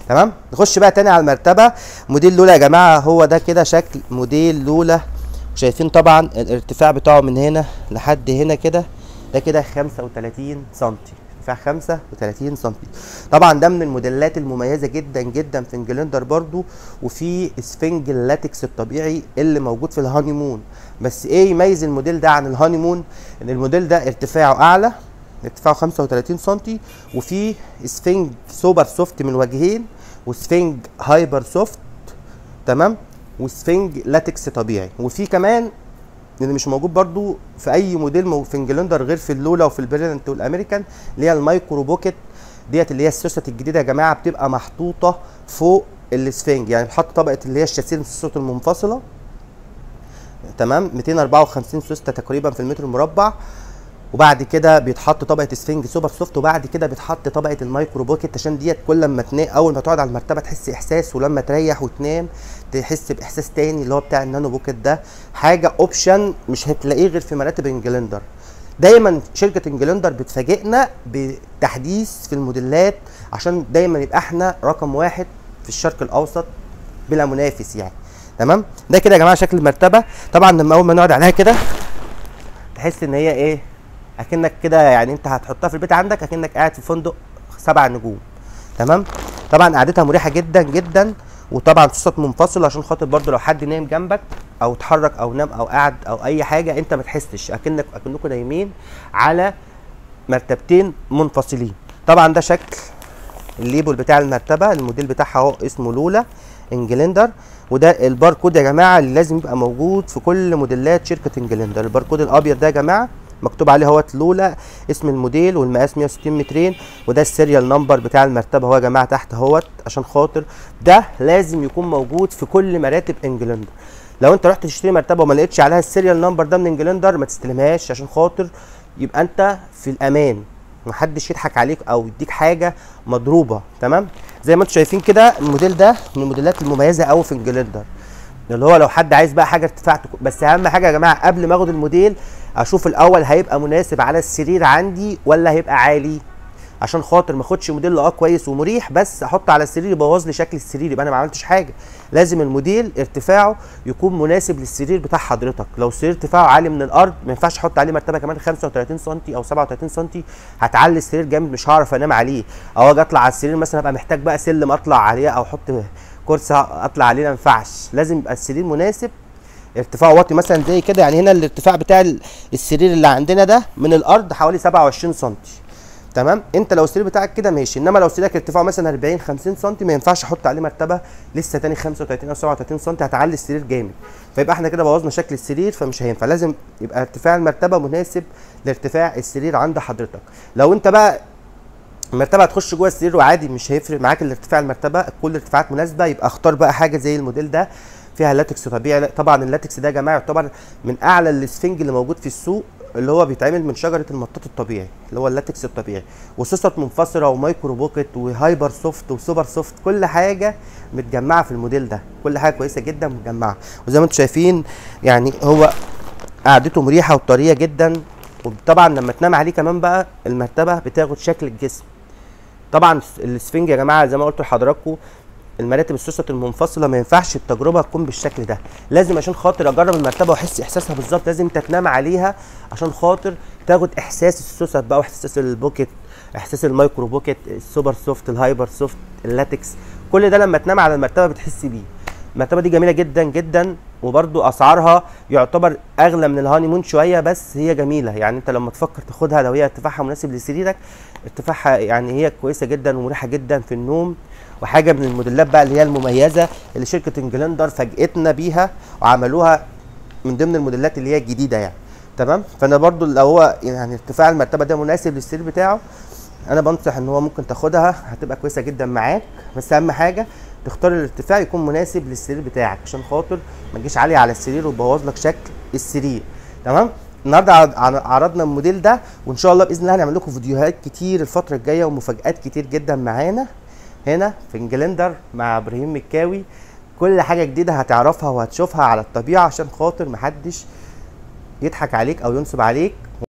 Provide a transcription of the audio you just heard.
تمام نخش بقى تاني على المرتبه موديل لولا يا جماعه هو ده كده شكل موديل لولا شايفين طبعا الارتفاع بتاعه من هنا لحد هنا كده ده كده 35 سم ارتفاع 35 سم طبعا ده من الموديلات المميزه جدا جدا في انجلندر برضو وفي اسفنج اللاتكس الطبيعي اللي موجود في الهانيمون بس ايه يميز الموديل ده عن الهانيمون ان الموديل ده ارتفاعه اعلى ارتفاعه 35 سم وفي اسفنج سوبر سوفت من وجهين وسفنج هايبر سوفت تمام وسفنج لاتكس طبيعي وفي كمان اللي مش موجود برضو في اي موديل مو- في انجلندر غير في اللولا وفي البريلنت والامريكان اللي هي المايكرو بوكيت ديت اللي هي السوست الجديده يا جماعه بتبقى محطوطه فوق السفنج يعني بتحط طبقه اللي هي الشاسيه السوست المنفصله تمام 254 سوسته تقريبا في المتر المربع وبعد كده بيتحط طبقه سفنج سوبر سوفت وبعد كده بيتحط طبقه المايكرو بوكيت عشان ديت كل لما تنام اول ما تقعد على المرتبه تحس احساس ولما تريح وتنام تحس باحساس تاني اللي هو بتاع النانو بوكيت ده حاجه اوبشن مش هتلاقيه غير في مراتب انجلندر دايما شركه انجلندر بتفاجئنا بتحديث في الموديلات عشان دايما يبقى احنا رقم واحد في الشرق الاوسط بلا منافس يعني تمام ده كده يا جماعه شكل المرتبه طبعا لما اول ما نقعد عليها كده تحس ان هي ايه اكنك كده يعني انت هتحطها في البيت عندك اكنك قاعد في فندق سبع نجوم تمام طبعا قعدتها مريحه جدا جدا وطبعا صوت منفصل عشان خاطر برضو لو حد نايم جنبك او اتحرك او نام او قعد او اي حاجه انت ما تحسش اكنك اكنكم نايمين على مرتبتين منفصلين طبعا ده شكل الليبل بتاع المرتبه الموديل بتاعها اهو اسمه لولا انجلندر وده الباركود يا جماعه اللي لازم يبقى موجود في كل موديلات شركه انجلندر الباركود الابيض ده يا جماعه مكتوب عليه اهوت لولا اسم الموديل والمقاس 160 مترين وده السيريال نمبر بتاع المرتبه اهو يا جماعه تحت اهوت عشان خاطر ده لازم يكون موجود في كل مراتب انجلندر لو انت رحت تشتري مرتبه وما لقيتش عليها السيريال نمبر ده من انجلندر ما تستلمهاش عشان خاطر يبقى انت في الامان محدش يضحك عليك او يديك حاجه مضروبه تمام زي ما انتم شايفين كده الموديل ده من الموديلات المميزه قوي في انجلندر اللي هو لو حد عايز بقى حاجه ارتفاع تكون- بس اهم حاجه يا جماعه قبل ما اخد الموديل اشوف الاول هيبقى مناسب على السرير عندي ولا هيبقى عالي عشان خاطر ما اخدش موديل اه كويس ومريح بس احط على السرير يبوظ لي شكل السرير يبقى انا ما عملتش حاجه لازم الموديل ارتفاعه يكون مناسب للسرير بتاع حضرتك لو السرير ارتفاعه عالي من الارض ما ينفعش احط عليه مرتبه كمان 35 سم او 37 سم هتعلي السرير جامد مش هعرف انام عليه او اجي اطلع على السرير مثلا ابقى محتاج بقى سلم اطلع عليه او احط كرسي اطلع عليه ما ينفعش لازم يبقى السرير مناسب ارتفاع واطي مثلا زي كده يعني هنا الارتفاع بتاع ال- السرير اللي عندنا ده من الارض حوالي 27 سم تمام انت لو السرير بتاعك كده ماشي انما لو سريرك ارتفاعه مثلا 40 50 سم ما ينفعش احط عليه مرتبه لسه تاني 35 او 37 سم هتعلي السرير جامد فيبقى احنا كده بوظنا شكل السرير فمش هينفع لازم يبقى ارتفاع المرتبه مناسب لارتفاع السرير عند حضرتك لو انت بقى المرتبه هتخش جوه السرير وعادي مش هيفرق معاك الارتفاع المرتبه كل ارتفاعات مناسبه يبقى اختار بقى حاجه زي الموديل ده فيها لاتكس طبيعي لا، طبعا اللاتكس ده يا جماعه يعتبر من اعلى الاسفنج اللي موجود في السوق اللي هو بيتعمل من شجره المطاط الطبيعي اللي هو اللاتكس الطبيعي وسوست منفصله ومايكرو بوكيت وهايبر سوفت وسوبر سوفت كل حاجه متجمعه في الموديل ده كل حاجه كويسه جدا متجمعه وزي ما انتم شايفين يعني هو قعدته مريحه وطريه جدا وطبعا لما تنام عليه كمان بقى المرتبه بتاخد شكل الجسم طبعا السفنج يا جماعه زي ما قلت لحضراتكم المراتب السوست المنفصله ما ينفعش التجربه تكون بالشكل ده لازم عشان خاطر اجرب المرتبه واحس احساسها بالظبط لازم انت تنام عليها عشان خاطر تاخد احساس السوست بقى واحساس البوكيت احساس المايكرو بوكيت السوبر سوفت الهايبر سوفت اللاتكس كل ده لما تنام على المرتبه بتحس بيه المرتبه دي جميله جدا جدا وبرضو اسعارها يعتبر اغلى من الهاني مون شويه بس هي جميله يعني انت لما تفكر تاخدها لو هي ارتفاعها مناسب لسريرك ارتفاعها يعني هي كويسه جدا ومريحه جدا في النوم وحاجه من الموديلات بقى اللي هي المميزه اللي شركه انجلندر فاجئتنا بيها وعملوها من ضمن الموديلات اللي هي الجديده يعني تمام فانا برضو لو هو يعني ارتفاع المرتبه ده مناسب للسرير بتاعه انا بنصح ان هو ممكن تاخدها هتبقى كويسه جدا معاك بس اهم حاجه تختار الارتفاع يكون مناسب للسرير بتاعك عشان خاطر ما تجيش عالي على السرير وتبوظ لك شكل السرير تمام النهارده عرض- عن- عرضنا الموديل ده وان شاء الله باذن الله هنعمل لكم فيديوهات كتير الفتره الجايه ومفاجات كتير جدا معانا هنا في انجلندر مع ابراهيم مكاوي كل حاجه جديده هتعرفها وهتشوفها على الطبيعه عشان خاطر محدش يضحك عليك او ينصب عليك